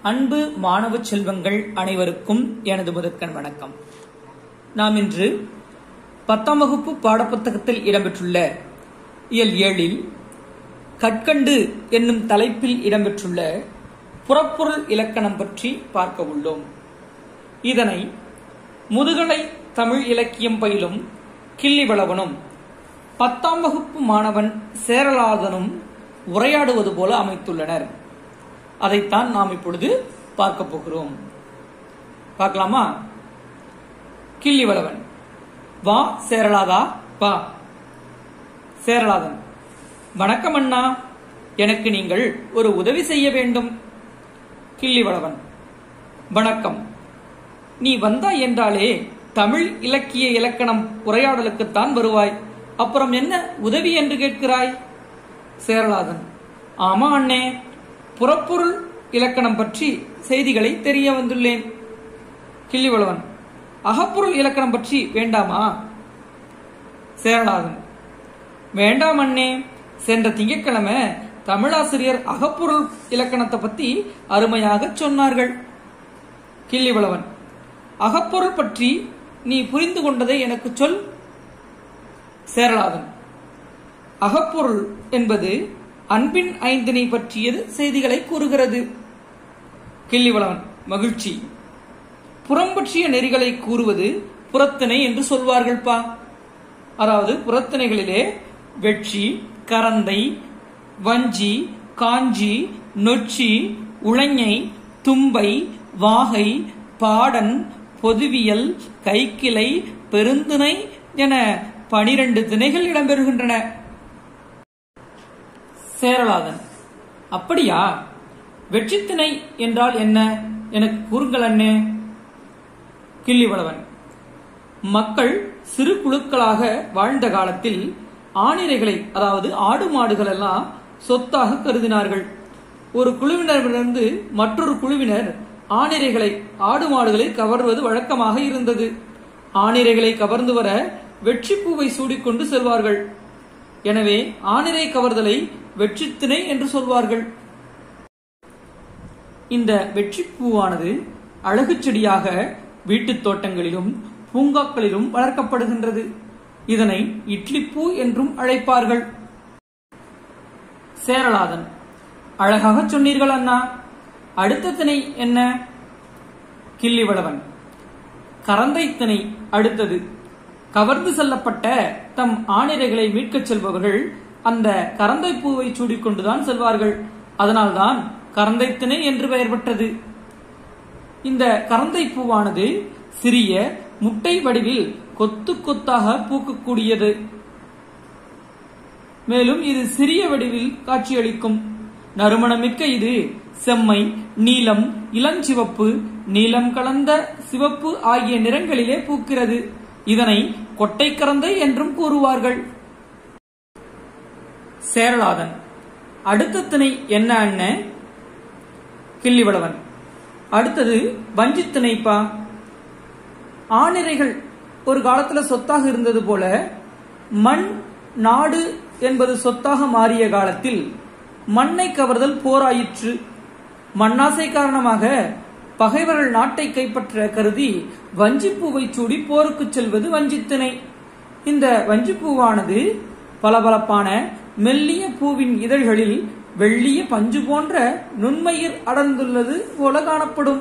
அன்பு மாணவ செல்வங்கள் அனைவருக்கும் எனது முதற்கண் வணக்கம் நாம் இன்று பத்தாம் வகுப்பு பாடப்புத்தகத்தில் இடம்பெற்றுள்ள இயல் ஏழில் கற்கண்டு என்னும் தலைப்பில் இடம்பெற்றுள்ள புறப்பொருள் இலக்கணம் பற்றி பார்க்க உள்ளோம் இதனை முதுகலை தமிழ் இலக்கியம் பயிலும் கிள்ளிவளவனும் பத்தாம் வகுப்பு மாணவன் சேரலாதனும் உரையாடுவது போல அமைத்துள்ளனர் அதைத்தான் நாம் இப்பொழுது பார்க்க போகிறோம் பார்க்கலாமா கிள்ளிவளவன் வா சேரலாதா வா சேரலாதன் வணக்கம் அண்ணா எனக்கு நீங்கள் ஒரு உதவி செய்ய வேண்டும் கிள்ளிவளவன் வணக்கம் நீ வந்தாய் என்றாலே தமிழ் இலக்கிய இலக்கணம் உரையாடலுக்குத்தான் வருவாய் அப்புறம் என்ன உதவி என்று கேட்கிறாய் சேரலாதன் ஆமா அண்ணே புறப்பொருள் இலக்கணம் பற்றி செய்திகளை தெரிய வந்துள்ளேன் கிள்ளிவளவன் அகப்பொருள் இலக்கணம் பற்றி வேண்டாமா சேரலாதன் வேண்டாம் அண்ணே சென்ற திங்கட்கிழமை தமிழாசிரியர் அகப்பொருள் இலக்கணத்தை பத்தி அருமையாக சொன்னார்கள் கிள்ளிவளவன் அகப்பொருள் பற்றி நீ புரிந்து கொண்டதை எனக்கு சொல் சேரலாதன் அகப்பொருள் என்பது அன்பின் ஐந்தினை பற்றியது செய்திகளை கூறுகிறது கிள்ளிவளவன் மகிழ்ச்சி புறம் பற்றிய நெறிகளை கூறுவது புறத்திணை என்று சொல்வார்கள் பா அதாவது புறத்திணைகளிலே வெட்சி கரந்தை வஞ்சி காஞ்சி நொச்சி உளைஞை தும்பை வாகை பாடன் பொதுவியல் கைக்கிளை பெருந்திணை என பனிரெண்டு திணைகள் இடம்பெறுகின்றன சேரலாதன் அப்படியா வெற்றித்திணை என்றால் என்ன எனக்கு கூறுங்கள் அண்ணே கிள்ளிவளவன் மக்கள் சிறு குழுக்களாக வாழ்ந்த காலத்தில் ஆணிரைகளை அதாவது ஆடு மாடுகள் எல்லாம் சொத்தாக கருதினார்கள் ஒரு குழுவினரிடமிருந்து மற்றொரு குழுவினர் ஆணிரைகளை ஆடு மாடுகளை கவர்வது வழக்கமாக இருந்தது ஆணிரைகளை கவர்ந்து வர வெற்றிப்பூவை சூடிக்கொண்டு செல்வார்கள் எனவே ஆணிரை கவர்தலை வெற்றித்திணை என்று சொல்வார்கள் இந்த வெற்றிப்பூவானது அழகு செடியாக வீட்டுத் தோட்டங்களிலும் பூங்காக்களிலும் வளர்க்கப்படுகின்றது இதனை இட்லிப்பூ என்றும் அழைப்பார்கள் சேரலாதன் அழகாக சொன்னீர்கள் அண்ணா அடுத்த திணை என்ன கிள்ளிவளவன் கரந்தை திணை அடுத்தது கவர்ந்து செல்லப்பட்ட தம் ஆணிரைகளை மீட்கச் செல்பவர்கள் அந்த கரந்தை பூவை சூடிக்கொண்டுதான் செல்வார்கள் அதனால்தான் கரந்தை திணை என்று பெயர் பெற்றது இந்த கரந்தை பூவானது சிறிய முட்டை வடிவில் கொத்து கொத்தாக பூக்கக்கூடியது மேலும் இது சிறிய வடிவில் காட்சியளிக்கும் நறுமணமிக்க இது செம்மை நீலம் இளஞ்சிவப்பு நீலம் கலந்த சிவப்பு ஆகிய நிறங்களிலே பூக்கிறது இதனை கொட்டை கரந்தை என்றும் கூறுவார்கள் சேரலாதன் அடுத்த திணை என்ன அண்ண கிள்ளிவளவன் அடுத்தது வஞ்சித்திணைப்பா ஆணிரைகள் ஒரு காலத்துல சொத்தாக இருந்தது போல மண் நாடு என்பது சொத்தாக மாறிய காலத்தில் மண்ணை கவர்தல் போராயிற்று மண்ணாசை காரணமாக பகைவர்கள் நாட்டை கைப்பற்ற கருதி வஞ்சிப்பூவை சூடி போருக்கு செல்வது வஞ்சித்திணை இந்த வஞ்சிப்பூவானது பளபளப்பான மெல்லிய பூவின் இதழ்களில் வெள்ளிய பஞ்சு போன்ற நுண்மயிர் அடர்ந்துள்ளது போல காணப்படும்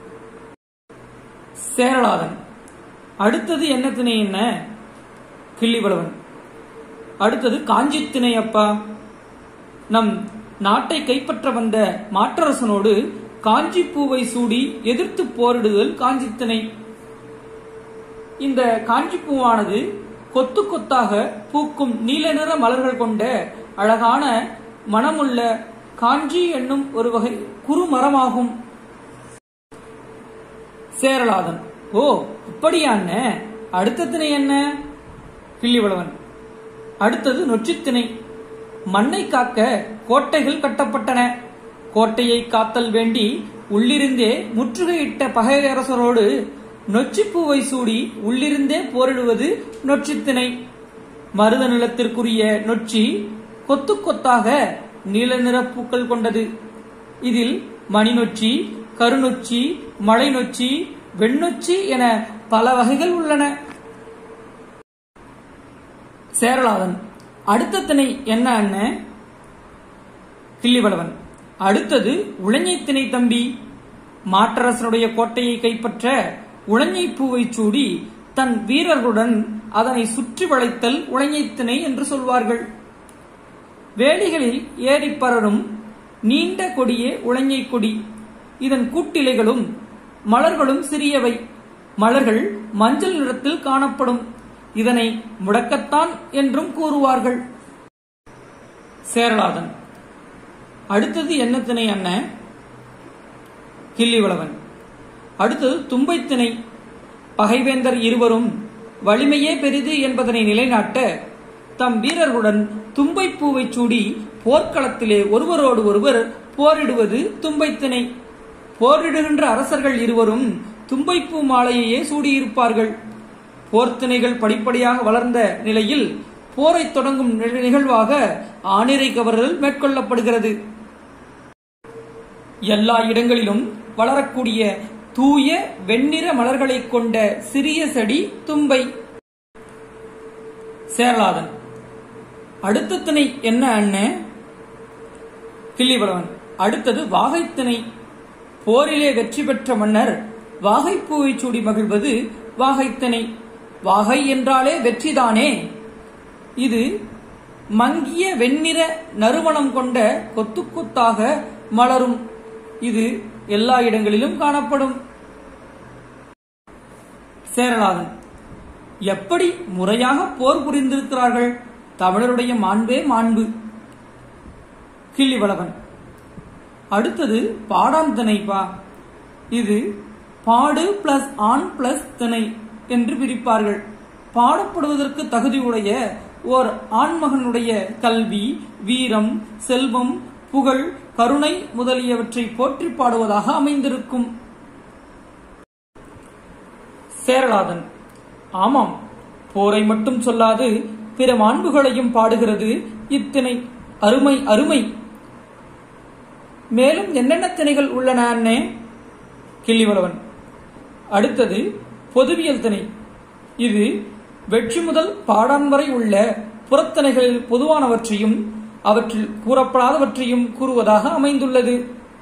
சேரலாதன் அடுத்தது என்ன திணை என்ன கிள்ளிவளவன் அடுத்தது காஞ்சி திணை அப்பா நம் நாட்டை கைப்பற்ற வந்த மாற்றரசனோடு காஞ்சி பூவை சூடி எதிர்த்து போரிடுதல் காஞ்சி திணை இந்த காஞ்சி பூவானது கொத்து கொத்தாக பூக்கும் நீல நிற மலர்கள் கொண்ட அழகான மனமுள்ள காஞ்சி என்னும் ஒரு வகை குறுமரமாகும் சேரலாதன் ஓ இப்படியான அடுத்த திணை என்ன கிள்ளிவளவன் அடுத்தது நொச்சித்திணை மண்ணை காக்க கோட்டைகள் கட்டப்பட்டன கோட்டையை காத்தல் வேண்டி உள்ளிருந்தே முற்றுகையிட்ட பகையரசரோடு நொச்சிப்பூவை சூடி உள்ளிருந்தே போரிடுவது நொச்சித்திணை மருத நிலத்திற்குரிய நொச்சி கொத்து கொத்தாக நீல நிற பூக்கள் கொண்டது இதில் மணிநொச்சி கருநொச்சி மலைநொச்சி வெண்ணொச்சி என பல வகைகள் உள்ளன சேரலாதன் அடுத்த திணை என்ன அண்ணன் கிள்ளிவளவன் அடுத்தது உளஞை திணை தம்பி மாற்றரசனுடைய கோட்டையை கைப்பற்ற உளஞை பூவை சூடி தன் வீரர்களுடன் அதனை சுற்றி வளைத்தல் உளஞை திணை என்று சொல்வார்கள் வேலிகளில் ஏறி பரரும் நீண்ட கொடியே உளஞை கொடி இதன் கூட்டிலைகளும் மலர்களும் சிறியவை மலர்கள் மஞ்சள் நிறத்தில் காணப்படும் இதனை முடக்கத்தான் என்றும் கூறுவார்கள் சேரலாதன் அடுத்தது என்ன திணை அண்ண கிள்ளிவளவன் அடுத்தது தும்பை திணை பகைவேந்தர் இருவரும் வலிமையே பெரிது என்பதனை நிலைநாட்ட தம் வீரர்களுடன் தும்பை பூவை சூடி போர்க்களத்திலே ஒருவரோடு ஒருவர் போரிடுவது தும்பை திணை போரிடுகின்ற அரசர்கள் இருவரும் தும்பைப்பூ மாலையையே சூடியிருப்பார்கள் போர்த்திணைகள் படிப்படியாக வளர்ந்த நிலையில் போரை தொடங்கும் நிகழ்வாக ஆணிரை கவரல் மேற்கொள்ளப்படுகிறது எல்லா இடங்களிலும் வளரக்கூடிய தூய வெண்ணிற மலர்களை கொண்ட சிறிய செடி தும்பை சேரலாதன் அடுத்த திணை என்ன அண்ணன் கிள்ளிவளவன் அடுத்தது வாகைத்திணை போரிலே வெற்றி பெற்ற மன்னர் வாகைப்பூவை சூடி மகிழ்வது வாகைத்திணை வாகை என்றாலே வெற்றிதானே இது மங்கிய வெண்ணிற நறுமணம் கொண்ட கொத்து கொத்தாக மலரும் இது எல்லா இடங்களிலும் காணப்படும் சேரலாதன் எப்படி முறையாக போர் புரிந்திருக்கிறார்கள் தமிழருடைய மாண்பே மாண்பு கிள்ளிவளவன் அடுத்தது பாடான் திணை பா இது பாடு பிளஸ் ஆண் பிளஸ் திணை என்று பிரிப்பார்கள் பாடப்படுவதற்கு தகுதியுடைய ஓர் ஆண்மகனுடைய கல்வி வீரம் செல்வம் புகழ் கருணை முதலியவற்றை போற்றி பாடுவதாக அமைந்திருக்கும் சேரலாதன் ஆமாம் போரை மட்டும் சொல்லாது பிற மாண்புகளையும் பாடுகிறது இத்திணை அருமை அருமை மேலும் என்னென்ன திணைகள் உள்ளன அண்ணே கிள்ளிவளவன் அடுத்தது பொதுவியல் திணை இது வெற்றி முதல் பாடான் வரை உள்ள புறத்திணைகளில் பொதுவானவற்றையும் அவற்றில் கூறப்படாதவற்றையும் கூறுவதாக அமைந்துள்ளது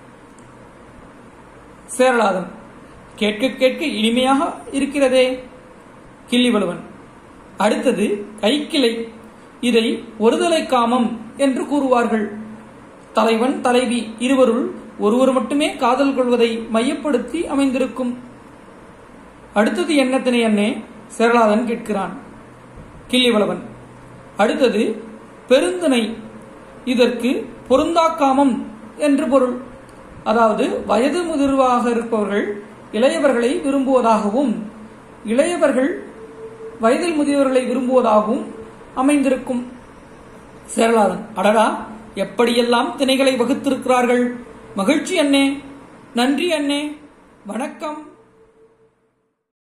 சேரலாதன் கேட்க கேட்க இனிமையாக இருக்கிறதே கிள்ளிவளவன் அடுத்தது கைக்கிளை இதை ஒருதலை காமம் என்று கூறுவார்கள் தலைவன் தலைவி இருவருள் ஒருவர் மட்டுமே காதல் கொள்வதை மையப்படுத்தி அமைந்திருக்கும் அடுத்தது என்ன திணை அண்ணே சேரலாதன் கேட்கிறான் கிள்ளிவளவன் அடுத்தது பெருந்திணை இதற்கு பொருந்தாக்காமம் என்று பொருள் அதாவது வயது முதிர்வாக இருப்பவர்கள் இளையவர்களை விரும்புவதாகவும் இளையவர்கள் வயதில் முதியவர்களை விரும்புவதாகவும் அமைந்திருக்கும் சேரலாதன் அடடா எப்படியெல்லாம் திணைகளை வகுத்திருக்கிறார்கள் மகிழ்ச்சி அண்ணே நன்றி அண்ணே வணக்கம்